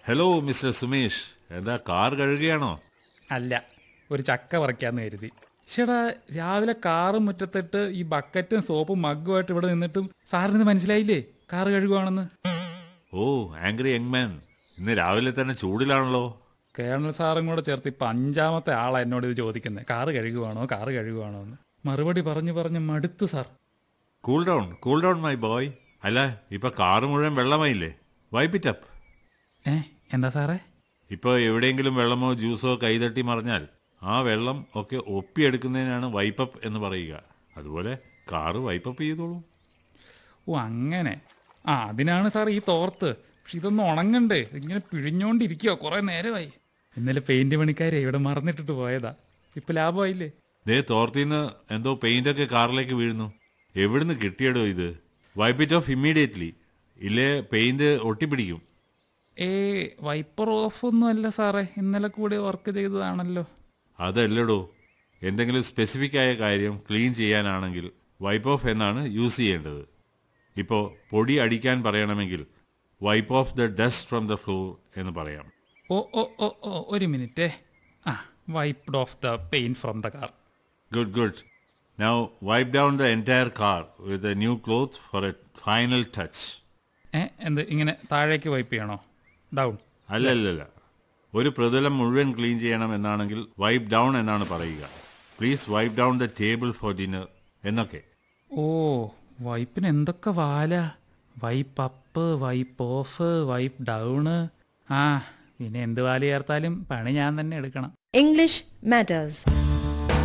Hello mister Sumesh എന്താ car കഴുകുകയാണോ അല്ല ഒരു ചക്ക പറിക്കാന്ന് കരുതി ചേടാ രാവിലെ കാറും മുറ്റത്തിട്ട് ഈ ബക്കറ്റും സോപ്പും മഗ്ഗുമായിട്ട് ഇവിടെ നിന്നിട്ടും സാറിന് മനസ്സിലായില്ലേ കാറ് കഴുകുവാണെന്ന് ഓ ആംഗ്രി യങ് മാൻ ഇന്ന് രാവിലെ തന്നെ ചൂടിലാണല്ലോ കേണൽ സാറും കൂടെ ചേർത്ത് ഇപ്പം അഞ്ചാമത്തെ ആളാ എന്നോട് ഇത് ചോദിക്കുന്നത് കാറ് കഴുകുവാണോ കാറ് കഴുകുവാണോ എന്ന് മറുപടി പറഞ്ഞു പറഞ്ഞ് മടുത്തു sir cool down cool down my boy അല്ല ഇപ്പൊ കാറ് മുഴുവൻ വെള്ളമായില്ലേ വൈപ്പ് ഇറ്റ് അപ്പ് ഏ എന്താ സാറേ ഇപ്പോൾ എവിടെയെങ്കിലും വെള്ളമോ ജ്യൂസോ കൈതട്ടി മറിഞ്ഞാൽ ആ വെള്ളം ഒക്കെ ഒപ്പിയെടുക്കുന്നതിനാണ് വൈപ്പപ്പ് എന്ന് പറയുക അതുപോലെ കാറ് വൈപ്പപ്പ് ചെയ്തോളൂ ഓ അങ്ങനെ ആ അതിനാണ് സാർ ഈ തോർത്ത് പക്ഷെ ഇതൊന്നും ഉണങ്ങണ്ടേ ഇങ്ങനെ പിഴിഞ്ഞോണ്ടിരിക്കുക കുറെ നേരമായി ഇന്നലെ പെയിന്റ് പണിക്കാരെ ഇവിടെ മറന്നിട്ടിട്ട് പോയതാ ഇപ്പൊ ലാഭമായില്ലേ ദേ തോർത്തിന്ന് എന്തോ പെയിന്റൊക്കെ കാറിലേക്ക് വീഴുന്നു എവിടുന്ന് കിട്ടിയടോ ഇത് വൈപ്പ് ഇറ്റ് ഓഫ് ഇമ്മീഡിയറ്റ്ലി ഇല്ലേ പെയിന്റ് ഒട്ടിപ്പിടിക്കും ഏ വൈപ്പർ ഓഫ് ഒന്നും അല്ല സാറേ ഇന്നലെ കൂടി വർക്ക് ചെയ്തതാണല്ലോ അതല്ലടോ എന്തെങ്കിലും സ്പെസിഫിക് ആയ കാര്യം ക്ലീൻ ചെയ്യാനാണെങ്കിൽ വൈപ്പ് ഓഫ് എന്നാണ് യൂസ് ചെയ്യേണ്ടത് ഇപ്പോൾ പൊടി അടിക്കാൻ പറയണമെങ്കിൽ wipe off the dust from the floor എന്ന് പറയാം ഓ ഓ ഓ ഓ ഒരു മിനിറ്റ് ആ wiped off the paint from the car good good now wipe down the entire car with a new cloth for a final touch ഏ എന്ത് ഇങ്ങനെ താഴേക്ക് വൈപ്പ് ചെയ്യണോ ഡൗൺ അല്ലല്ലല്ല ഒരു പ്രതലം മുഴുവൻ ക്ലീൻ ചെയ്യണം എന്നാണെങ്കിൽ വൈപ്പ് ഡൗൺ എന്നാണ് പറയുക please wipe down the table for dinner എന്നൊക്കെ ഓ വൈപ്പിന് എന്തൊക്കെ വാല wipe up wipe off wipe down ആ പിന്നെ എന്ത് വാല് ചേർത്താലും പണി ഞാൻ തന്നെ എടുക്കണം English matters.